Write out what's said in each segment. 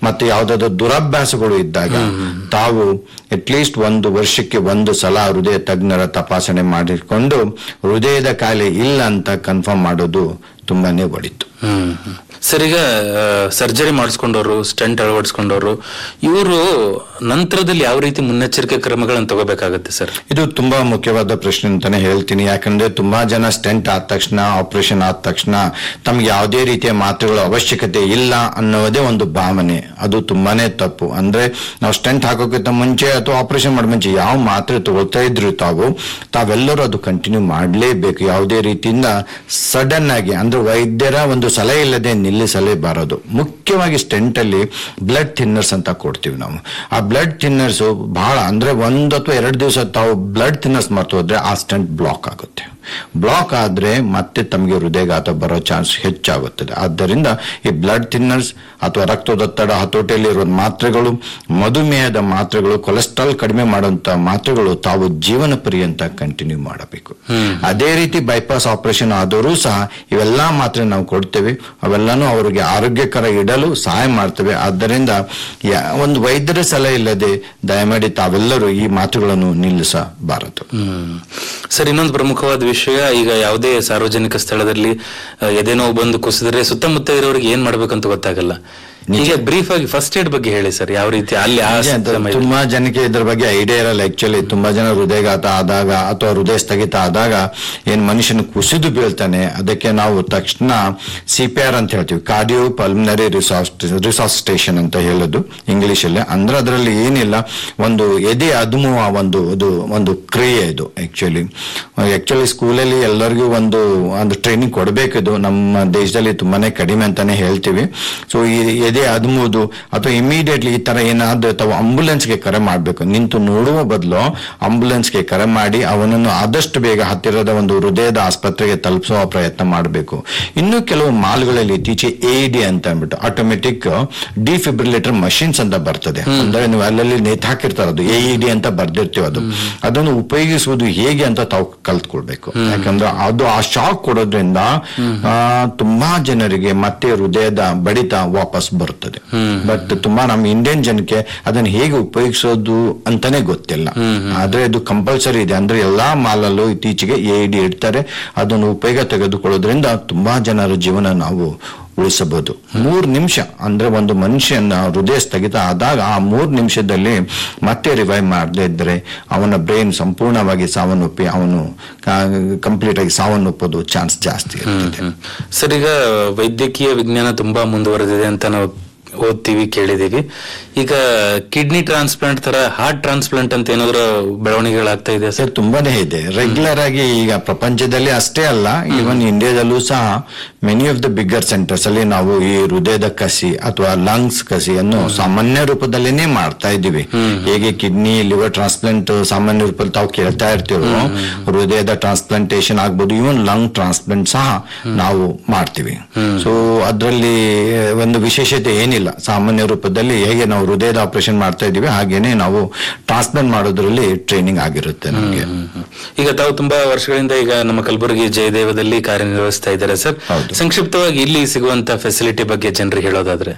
ಮತ್ತೆ ಯಾವ್ದಾದ್ರು ದುರಭ್ಯಾಸಗಳು ಇದ್ದಾಗ ತಾವು ಅಟ್ಲೀಸ್ಟ್ ಒಂದು ವರ್ಷಕ್ಕೆ ಒಂದು ಸಲ ಹೃದಯ ತಜ್ಞರ ತಪಾಸಣೆ ಮಾಡಿಕೊಂಡು ಹೃದಯದ ಕಾಯಿಲೆ ಇಲ್ಲ ಅಂತ ಕನ್ಫರ್ಮ್ ಮಾಡೋದು ತುಂಬಾನೇ ಒಳಿತು ಹ್ಮ್ ಹ್ಮ್. ಸರ್ ಈಗ ಸರ್ಜರಿ ಮಾಡಿಸ್ಕೊಂಡವರು ಸ್ಟೆಂಟ್ ಅಳವಡಿಸ್ಕೊಂಡವರು ಇವರು ನಂತರದಲ್ಲಿ ಯಾವ ರೀತಿ ಮುನ್ನೆಚ್ಚರಿಕೆ ಕ್ರಮಗಳನ್ನು ತಗೋಬೇಕಾಗತ್ತೆ ಸರ್ ಇದು ತುಂಬಾ ಮುಖ್ಯವಾದ ಪ್ರಶ್ನೆ ಅಂತಾನೆ ಹೇಳ್ತೀನಿ ಯಾಕಂದ್ರೆ ತುಂಬಾ ಜನ ಸ್ಟೆಂಟ್ ಆದ ತಕ್ಷಣ ಆಪರೇಷನ್ ಆದ ತಕ್ಷಣ ತಮ್ಗೆ ಯಾವುದೇ ರೀತಿಯ ಮಾತ್ರೆಗಳ ಅವಶ್ಯಕತೆ ಇಲ್ಲ ಅನ್ನೋದೇ ಒಂದು ಭಾವನೆ ಅದು ತುಂಬಾನೇ ತಪ್ಪು ಅಂದ್ರೆ ನಾವು ಸ್ಟೆಂಟ್ ಹಾಕೋಕ್ಕಿಂತ ಮುಂಚೆ ಅಥವಾ ಆಪರೇಷನ್ ಮಾಡೋ ಮುಂಚೆ ಯಾವ ಮಾತ್ರೆ ತಗೊಳ್ತಾ ಇದ್ರು ತಾವು ತಾವೆಲ್ಲರೂ ಅದು ಕಂಟಿನ್ಯೂ ಮಾಡಲೇಬೇಕು ಯಾವುದೇ ರೀತಿಯಿಂದ ಸಡನ್ ಆಗಿ ಅಂದ್ರೆ ವೈದ್ಯರ ಒಂದು ಸಲಹೆ ಇಲ್ಲದೆ ನಿಲ್ಲಿಸಲೇಬಾರದು ಮುಖ್ಯವಾಗಿ ಸ್ಟೆಂಟ್ ಅಲ್ಲಿ ಬ್ಲಡ್ ಥಿನ್ನರ್ಸ್ ಅಂತ ಕೊಡ್ತೀವಿ ನಾವು ಆ ಬ್ಲಡ್ ಥಿನ್ನರ್ಸ್ ಬಹಳ ಅಂದ್ರೆ ಒಂದು ಅಥವಾ ಎರಡು ದಿವಸ ತಾವು ಬ್ಲಡ್ ಥಿನ್ನರ್ಸ್ ಮರ್ತು ಹೋದ್ರೆ ಆ ಸ್ಟೆಂಟ್ ಬ್ಲಾಕ್ ಆಗುತ್ತೆ ಬ್ಲಾಕ್ ಆದ್ರೆ ಮತ್ತೆ ತಮಗೆ ಹೃದಯಘಾತ ಬರೋ ಚಾನ್ಸ್ ಹೆಚ್ಚಾಗುತ್ತದೆ ಆದ್ದರಿಂದ ಈ ಬ್ಲಡ್ ಥಿನ್ನರ್ಸ್ ಅಥವಾ ರಕ್ತದೊತ್ತಡ ಹತೋಟಿಯಲ್ಲಿರುವ ಮಾತ್ರೆಗಳು ಮಧುಮೇಹದ ಮಾತ್ರೆಗಳು ಕೊಲೆಸ್ಟ್ರಾಲ್ ಕಡಿಮೆ ಮಾಡುವಂತ ಮಾತ್ರೆಗಳು ತಾವು ಜೀವನ ಪರ್ಯಂತ ಕಂಟಿನ್ಯೂ ಮಾಡಬೇಕು ಅದೇ ರೀತಿ ಬೈಪಾಸ್ ಆಪರೇಷನ್ ಆದವರು ಸಹ ಇವೆಲ್ಲಾ ಮಾತ್ರೆ ನಾವು ಕೊಡ್ತೇವೆ ಅವೆಲ್ಲಾನು ಅವರಿಗೆ ಆರೋಗ್ಯಕರ ಇಡಲು ಸಹಾಯ ಮಾಡ್ತೇವೆ ಆದ್ದರಿಂದ ಯಾ- ಒಂದು ವೈದ್ಯರ ಸಲಹೆ ಇಲ್ಲದೆ ದಯಮಾಡಿ ತಾವೆಲ್ಲರೂ ಈ ಮಾತುಗಳನ್ನು ನಿಲ್ಲಿಸಬಾರದು ಹ್ಮ್ ಸರ್ ಇನ್ನೊಂದು ಪ್ರಮುಖವಾದ ವಿಷಯ ಈಗ ಯಾವುದೇ ಸಾರ್ವಜನಿಕ ಸ್ಥಳದಲ್ಲಿ ಆ, ಎದೆ ನೋವು ಬಂದು ಕುಸಿದ್ರೆ ಸುತ್ತಮುತ್ತ ಇರೋರಿಗೆ ಏನ್ ಮಾಡ್ಬೇಕಂತ ಗೊತ್ತಾಗಲ್ಲ ಈಗ ಬ್ರೀಫ್ ಆಗಿ ಫಸ್ಟ್ ಏಡ್ ಬಗ್ಗೆ ಹೇಳಿ ಸರ್ ಯಾವ ರೀತಿ ಅಲ್ಲಿ ಆ ನಿಜ ಅಂತ ಸಮಯದಲ್ಲಿ- ತುಂಬಾ ಜನಕ್ಕೆ ಇದ್ರ ಬಗ್ಗೆ ಐಡಿಯಾ ಇರಲ್ಲ ಆಕ್ಚುಲಿ ತುಂಬಾ ಜನ ಹೃದಯಘಾತ ಆದಾಗ ಅಥವಾ ಹೃದಯ ಸ್ಥಗಿತ ಆದಾಗ ಏನ್ ಮನುಷ್ಯನ ಕುಸಿದು ಬೀಳ್ತಾನೆ ಅದಕ್ಕೆ ನಾವು ತಕ್ಷಣ ಸಿ ಪಿ ಆರ್ ಅಂತ ಹೇಳ್ತೀವಿ ಕಾರ್ಡಿಯೋ ಪಲ್ಮಿನರಿ ರಿಸಾಸ್ಟೇಷನ್ ಅಂತ ಹೇಳೋದು ಇಂಗ್ಲಿಷ್ ಅಲ್ಲಿ ಅಂದ್ರೆ ಅದರಲ್ಲಿ ಏನಿಲ್ಲ ಒಂದು ಎದೆ ಅದುಮುವ ಒಂದು ಅದು ಒಂದು ಕ್ರಿಯೆ ಇದು ಆಕ್ಚುಲಿ ಆಕ್ಚುಲಿ ಸ್ಕೂಲಲ್ಲಿ ಎಲ್ಲರಿಗೂ ಒಂದು ಒಂದು ಟ್ರೈನಿಂಗ್ ಕೊಡಬೇಕಿದು ನಮ್ಮ ದೇಶದಲ್ಲಿ ತುಂಬಾನೇ ಕಡಿಮೆ ಅಂತಾನೆ ಹೇಳ್ತೀವಿ ಸೊ ಈ ಎದೆ ಅದುಮುವುದು ಅಥವಾ ಇಮಿಡಿಯೇಟ್ಲಿ ಈ ತರ ಏನಾದ್ರೆ ತಾವು ಆಂಬುಲೆನ್ಸ್ಗೆ ಕರೆ ಮಾಡಬೇಕು ನಿಂತು ನೋಡುವ ಬದಲು ಆಂಬುಲೆನ್ಸ್ಗೆ ಕರೆ ಮಾಡಿ ಅವನನ್ನು ಆದಷ್ಟು ಬೇಗ ಹತ್ತಿರದ ಒಂದು ಹೃದಯದ ಆಸ್ಪತ್ರೆಗೆ ತಲುಪಿಸುವ ಪ್ರಯತ್ನ ಮಾಡಬೇಕು ಇನ್ನು ಕೆಲವು ಮಾಲ್ಗಳಲ್ಲಿ ಇತ್ತೀಚೆ ಎ ಡಿ ಅಂತ ಅಂದ್ಬಿಟ್ಟು ಆಟೋಮೆಟಿಕ್ ಡಿಫಿಬ್ರಿಲೇಟರ್ ಮಷಿನ್ಸ್ ಅಂತ ಬರ್ತದೆ ಅಂದ್ರೆ ನೀವು ಅಲ್ಲಲ್ಲಿ ನೇತು ಹಾಕಿರ್ತಾರೆ ಅದು ಎ ಡಿ ಅಂತ ಬರ್ದಿರ್ತೀವಿ ಅದು ಅದನ್ನು ಉಪಯೋಗಿಸುವುದು ಹೇಗೆ ಅಂತ ತಾವು ಕಲ್ತ್ಕೊಳ್ಬೇಕು ಯಾಕಂದ್ರೆ ಅದು ಆ ಶಾಕ್ ಕೊಡೋದ್ರಿಂದ ಆ, ತುಂಬಾ ಜನರಿಗೆ ಮತ್ತೆ ಹೃದಯದ ಬಡಿತ ವಾಪಸ್ ಬರುತ್ತದೆ ಬಟ್ ತುಂಬಾ ನಮ್ಮ ಇಂಡಿಯನ್ ಜನಕ್ಕೆ ಅದನ್ನ ಹೇಗೆ ಉಪಯೋಗಿಸೋದು ಅಂತಾನೆ ಗೊತ್ತಿಲ್ಲ ಆದ್ರೆ ಇದು ಕಂಪಲ್ಸರಿ ಇದೆ ಅಂದ್ರೆ ಎಲ್ಲಾ ಮಾಲಲ್ಲೂ ಇತ್ತೀಚೆಗೆ ಎ ಡಿ ಇಡ್ತಾರೆ ಅದನ್ನು ಉಪಯೋಗ ತೆಗೆದುಕೊಳ್ಳೋದ್ರಿಂದ ತುಂಬಾ ಜನರ ಜೀವನ ನಾವು ಉಳಿಸಬಹುದು ಮೂರ್ ನಿಮಿಷ ಅಂದ್ರೆ ಒಂದು ಮನುಷ್ಯನ ಹೃದಯ ಸ್ಥಗಿತ ಆದಾಗ ಆ ಮೂರ್ ನಿಮಿಷದಲ್ಲಿ ಮತ್ತೆ ರಿವೈವ್ ಮಾಡದೇ ಇದ್ರೆ ಅವನ ಬ್ರೈನ್ ಸಂಪೂರ್ಣವಾಗಿ ಸಾವನ್ನಪ್ಪಿ ಅವನು ಕಂಪ್ಲೀಟ್ ಆಗಿ ಸಾವನ್ನಪ್ಪೋದು ಚಾನ್ಸ್ ಜಾಸ್ತಿ ಇರ್ತದೆ ಹ್ಮ್. ಸರ್ ಈಗ ವೈದ್ಯಕೀಯ ವಿಜ್ಞಾನ ತುಂಬಾ ಮುಂದುವರೆದಿದೆ ಅಂತ ನಾವು ಓದ್ತೀವಿ ಕೇಳಿದೀವಿ ಈಗ ಕಿಡ್ನಿ ಟ್ರಾನ್ಸ್ಪ್ಲಾಂಟ್ ತರ ಹಾರ್ಟ್ ಟ್ರಾನ್ಸ್ಪ್ಲಾಂಟ್ ಅಂತ ಏನಾದ್ರು ಬೆಳವಣಿಗೆಗಳಾಗ್ತಾ ಇದೆ ಸರ್ ಸರ್ ತುಂಬಾನೇ ಇದೆ ರೆಗ್ಯುಲರ್ ಆಗಿ ಈಗ ಪ್ರಪಂಚದಲ್ಲಿ ಅಷ್ಟೇ ಅಲ್ಲ ಈವನ್ ಇಂಡಿಯಾದಲ್ಲೂ ಸಹ many of the bigger centres ಅಲ್ಲಿ ನಾವು ಈ ಹೃದಯದ ಕಸಿ ಅಥವಾ ಲಂಗ್ಸ್ ಕಸಿಯನ್ನು ಸಾಮಾನ್ಯ ರೂಪದಲ್ಲೇನೆ ಮಾಡ್ತಾ ಇದ್ದೀವಿ ಹೇಗೆ ಕಿಡ್ನಿ ಲಿವರ್ ಟ್ರಾನ್ಸ್ಪ್ಲಾಂಟ್ ಸಾಮಾನ್ಯ ರೂಪದಲ್ಲಿ ತಾವು ಕೇಳ್ತಾ ಇರ್ತೀವೋ ಹೃದಯದ ಟ್ರಾನ್ಸ್ಪ್ಲಾಂಟೇಶನ್ ಆಗ್ಬೋದು ಇವನ್ ಲಂಗ್ ಟ್ರಾನ್ಸ್ಪ್ಲಾಂಟ್ ಸಹ ನಾವು ಮಾಡ್ತೀವಿ ಸೊ ಅದರಲ್ಲಿ ಒಂದು ವಿಶೇಷತೆ ಏನಿಲ್ಲ ಸಾಮಾನ್ಯ ರೂಪದಲ್ಲಿ ಹೇಗೆ ನಾವು ಹೃದಯದ ಆಪರೇಷನ್ ಮಾಡ್ತಾ ಇದೀವಿ ಹಾಗೇನೆ ನಾವು ಟ್ರಾನ್ಸ್ಪ್ಲಾಂಟ್ ಮಾಡೋದ್ರಲ್ಲಿ ಟ್ರೈನಿಂಗ್ ಆಗಿರುತ್ತೆ ನಮಗೆ ಈಗ ತಾವು ತುಂಬಾ ವರ್ಷಗಳಿಂದ ಈಗ ನಮ್ಮ ಕಲಬುರಗಿ ಜಯದೇವದಲ್ಲಿ ಕಾರ್ಯನಿರ್ವಹಿಸ್ತಾ ಇದ್ದಾರೆ ಸರ್ ಹೌದು. ಸಂಕ್ಷಿಪ್ತವಾಗಿ ಇಲ್ಲಿ ಸಿಗುವಂತ ಫೆಸಿಲಿಟಿ ಬಗ್ಗೆ ಜನರಿಗೆ ಹೇಳೋದಾದ್ರೆ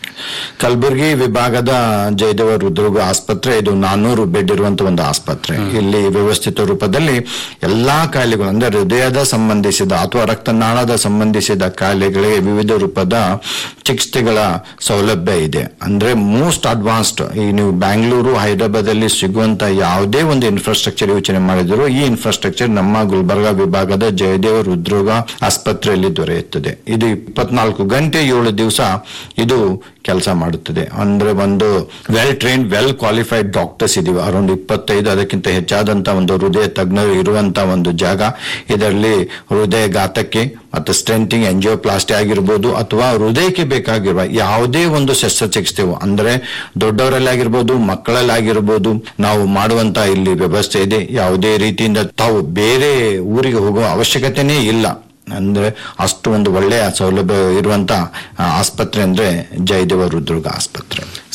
ಕಲಬುರಗಿ ವಿಭಾಗದ ಜಯದೇವ ಹೃದ್ರೋಗ ಆಸ್ಪತ್ರೆ ಇದು ನಾನ್ನೂರು ಬೆಡ್ ಇರುವಂತ ಒಂದು ಆಸ್ಪತ್ರೆ ಇಲ್ಲಿ ವ್ಯವಸ್ಥಿತ ರೂಪದಲ್ಲಿ ಎಲ್ಲಾ ಕಾಯಿಲೆಗಳು ಅಂದ್ರೆ ಹೃದಯದ ಸಂಬಂಧಿಸಿದ ಅಥವಾ ರಕ್ತನಾಳದ ಸಂಬಂಧಿಸಿದ ಕಾಯಿಲೆಗಳಿಗೆ ವಿವಿಧ ರೂಪದ ಚಿಕಿತ್ಸೆಗಳ ಸೌಲಭ್ಯ ಇದೆ ಅಂದ್ರೆ ಮೋಸ್ಟ್ ಅಡ್ವಾನ್ಸ್ಡ್ ಈ ನೀವು ಬ್ಯಾಂಗ್ಳೂರು ಹೈದರಾಬಾದ್ ಅಲ್ಲಿ ಸಿಗುವಂತ ಯಾವುದೇ ಒಂದು ಇನ್ಫ್ರಾಸ್ಟ್ರಕ್ಚರ್ ಯೋಚನೆ ಮಾಡಿದ್ರು ಈ ಇನ್ಫ್ರಾಸ್ಟ್ರಕ್ಚರ್ ನಮ್ಮ ಗುಲ್ಬರ್ಗಾ ವಿಭಾಗದ ಜಯದೇವ ಹೃದ್ರೋಗ ಆಸ್ಪತ್ರೆಯಲ್ಲಿ ದೊರೆಯುತ್ತದೆ ಇದು ಇಪ್ಪತ್ನಾಲ್ಕು ಗಂಟೆ ಏಳು ದಿವಸ ಇದು ಕೆಲಸ ಮಾಡುತ್ತದೆ ಅಂದ್ರೆ ಒಂದು well train well qualified doctors ಇದೀವಿ ಅರೌಂಡ್ ಇಪ್ಪತ್ತೈದು ಅದಕ್ಕಿಂತ ಹೆಚ್ಚಾದಂತ ಒಂದು ಹೃದಯ ತಜ್ಞರು ಇರುವಂತ ಒಂದು ಜಾಗ ಇದರಲ್ಲಿ ಹೃದಯಘಾತಕ್ಕೆ ಮತ್ತು ಸ್ಟ್ರೆಂತಿಂಗ್ ಎಂಜಿಯೋಪ್ಲಾಸ್ಟಿ ಆಗಿರ್ಬೋದು ಅಥವಾ ಹೃದಯಕ್ಕೆ ಬೇಕಾಗಿರುವ ಯಾವುದೇ ಒಂದು ಶಸ್ತ್ರಚಿಕಿತ್ಸೆವು ಅಂದ್ರೆ ದೊಡ್ಡವರಲ್ಲಿ ಆಗಿರ್ಬೋದು ಮಕ್ಕಳಲ್ಲಿ ಆಗಿರ್ಬೋದು ನಾವು ಮಾಡುವಂತ ಇಲ್ಲಿ ವ್ಯವಸ್ಥೆ ಇದೆ ಯಾವುದೇ ರೀತಿಯಿಂದ ತಾವು ಬೇರೆ ಊರಿಗೆ ಹೋಗುವ ಅವಶ್ಯಕತೆನೇ ಇಲ್ಲ ಅಂದ್ರೆ ಅಷ್ಟು ಒಂದು ಒಳ್ಳೆಯ ಸೌಲಭ್ಯ ಇರುವಂತ ಆ, ಆಸ್ಪತ್ರೆ ಅಂದ್ರೆ ಜಯದೇವ ಹೃದ್ರೋಗ ಆಸ್ಪತ್ರೆ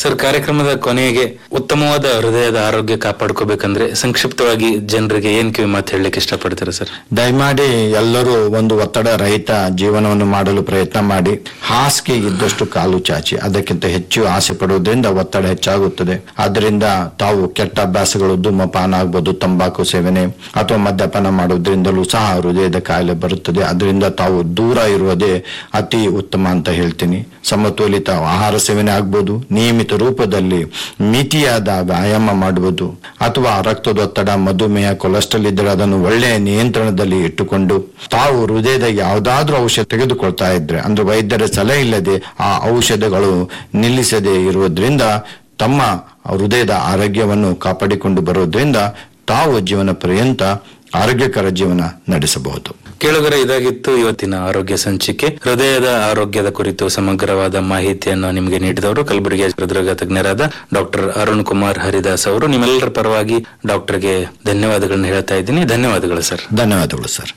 ಸರ್ ಕಾರ್ಯಕ್ರಮದ ಕೊನೆಗೆ ಉತ್ತಮವಾದ ಹೃದಯದ ಆರೋಗ್ಯ ಕಾಪಾಡ್ಕೋಬೇಕಂದ್ರೆ ಸಂಕ್ಷಿಪ್ತವಾಗಿ ಜನರಿಗೆ ಏನ್ ಕಿವಿ ಮಾತು ಹೇಳಲಿಕ್ಕೆ ಇಷ್ಟಪಡ್ತೀರಾ ಸರ್ ದಯಮಾಡಿ ಎಲ್ಲರೂ ಒಂದು ಒತ್ತಡ ರಹಿತ ಜೀವನವನ್ನು ಮಾಡಲು ಪ್ರಯತ್ನ ಮಾಡಿ ಹಾಸಿಗೆ ಇದ್ದಷ್ಟು ಕಾಲು ಚಾಚಿ ಅದಕ್ಕಿಂತ ಹೆಚ್ಚು ಆಸೆ ಪಡುವುದರಿಂದ ಒತ್ತಡ ಹೆಚ್ಚಾಗುತ್ತದೆ ಆದ್ದರಿಂದ ತಾವು ಕೆಟ್ಟ ಅಭ್ಯಾಸಗಳು ಧೂಮಪಾನ ಆಗ್ಬೋದು ತಂಬಾಕು ಸೇವನೆ ಅಥವಾ ಮದ್ಯಪಾನ ಮಾಡುವುದರಿಂದಲೂ ಸಹ ಹೃದಯದ ಕಾಯಿಲೆ ಬರುತ್ತದೆ ಅದರಿಂದ ತಾವು ದೂರ ಇರುವುದೇ ಅತಿ ಉತ್ತಮ ಅಂತ ಹೇಳ್ತೀನಿ ಸಮತೋಲಿತ ಆಹಾರ ಸೇವನೆ ಆಗ್ಬೋದು ನಿಯಮಿತ ರೂಪದಲ್ಲಿ ಮಿತಿಯಾದ ವ್ಯಾಯಾಮ ಮಾಡುವುದು ಅಥವಾ ರಕ್ತದೊತ್ತಡ ಮಧುಮೇಹ ಕೊಲೆಸ್ಟ್ರಾಲ್ ಇದ್ದರೆ ಅದನ್ನು ಒಳ್ಳೆಯ ನಿಯಂತ್ರಣದಲ್ಲಿ ಇಟ್ಟುಕೊಂಡು ತಾವು ಹೃದಯದ ಯಾವುದಾದ್ರೂ ಔಷಧ ತೆಗೆದುಕೊಳ್ತಾ ಇದ್ರೆ ಅಂದ್ರೆ ವೈದ್ಯರ ಸಲಹೆ ಇಲ್ಲದೆ ಆ ಔಷಧಗಳು ನಿಲ್ಲಿಸದೆ ಇರುವುದರಿಂದ ತಮ್ಮ ಹೃದಯದ ಆರೋಗ್ಯವನ್ನು ಕಾಪಾಡಿಕೊಂಡು ಬರೋದ್ರಿಂದ ತಾವು ಜೀವನ ಪರ್ಯಂತ ಆರೋಗ್ಯಕರ ಜೀವನ ನಡೆಸಬಹುದು ಕೇಳುಗರ ಇದಾಗಿತ್ತು ಇವತ್ತಿನ ಆರೋಗ್ಯ ಸಂಚಿಕೆ ಹೃದಯದ ಆರೋಗ್ಯದ ಕುರಿತು ಸಮಗ್ರವಾದ ಮಾಹಿತಿಯನ್ನು ನಿಮಗೆ ನೀಡಿದವರು ಕಲಬುರಗಿ ಹೃದರೋಗ ತಜ್ಞರಾದ ಡಾಕ್ಟರ್ ಅರುಣ್ ಕುಮಾರ್ ಹರಿದಾಸ್ ಅವರು ನಿಮ್ಮೆಲ್ಲರ ಪರವಾಗಿ ಡಾಕ್ಟರ್ಗೆ ಧನ್ಯವಾದಗಳನ್ನ ಹೇಳ್ತಾ ಇದ್ದೀನಿ ಧನ್ಯವಾದಗಳು ಸರ್ ಧನ್ಯವಾದಗಳು ಸರ್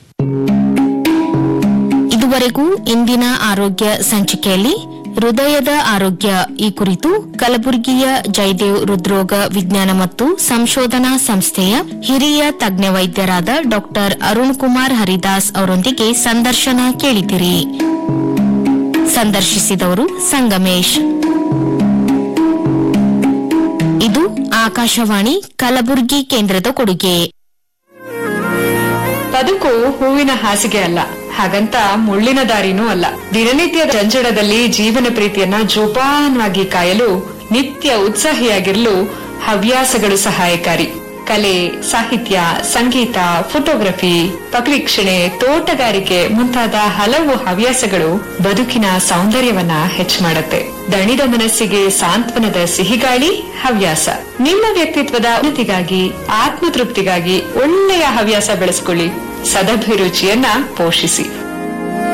ಇದುವರೆಗೂ ಇಂದಿನ ಆರೋಗ್ಯ ಸಂಚಿಕೆಯಲ್ಲಿ ಹೃದಯದ ಆರೋಗ್ಯ ಈ ಕುರಿತು ಕಲಬುರಗಿಯ ಜಯದೇವ್ ಹೃದ್ರೋಗ ವಿಜ್ಞಾನ ಮತ್ತು ಸಂಶೋಧನಾ ಸಂಸ್ಥೆಯ ಹಿರಿಯ ತಜ್ಞ ವೈದ್ಯರಾದ ಡಾಕ್ಟರ್ ಅರುಣ್ ಕುಮಾರ್ ಹರಿದಾಸ್ ಅವರೊಂದಿಗೆ ಸಂದರ್ಶನ ಕೇಳಿದಿರಿ ಸಂದರ್ಶಿಸಿದವರು ಸಂಗಮೇಶ್ ಇದು ಆಕಾಶವಾಣಿ ಕಲಬುರಗಿ ಕೇಂದ್ರದ ಕೊಡುಗೆ ಬದುಕು ಹೂವಿನ ಹಾಸಿಗೆ ಅಲ್ಲ ಹಾಗಂತ ಮುಳ್ಳಿನ ದಾರಿನೂ ಅಲ್ಲ ದಿನನಿತ್ಯದ ಜಂಜಡದಲ್ಲಿ ಜೀವನ ಪ್ರೀತಿಯನ್ನ ಜೋಪಾನವಾಗಿ ಕಾಯಲು ನಿತ್ಯ ಉತ್ಸಾಹಿಯಾಗಿರಲು ಹವ್ಯಾಸಗಳು ಸಹಾಯಕಾರಿ ಕಲೆ ಸಾಹಿತ್ಯ ಸಂಗೀತ ಫೋಟೋಗ್ರಫಿ ಪಕ್ಷಿಕ್ಷಣೆ ತೋಟಗಾರಿಕೆ ಮುಂತಾದ ಹಲವು ಹವ್ಯಾಸಗಳು ಬದುಕಿನ ಸೌಂದರ್ಯವನ್ನ ಹೆಚ್ಚು ಮಾಡುತ್ತೆ ದಣಿದ ಮನಸ್ಸಿಗೆ ಸಾಂತ್ವನದ ಸಿಹಿಗಾಳಿ ಹವ್ಯಾಸ ನಿಮ್ಮ ವ್ಯಕ್ತಿತ್ವದ ಉನ್ನತಿಗಾಗಿ ಆತ್ಮತೃಪ್ತಿಗಾಗಿ ಒಳ್ಳೆಯ ಹವ್ಯಾಸ ಬೆಳೆಸಿಕೊಳ್ಳಿ ಸದಭಿರುಚಿಯನ್ನ ಪೋಷಿಸಿ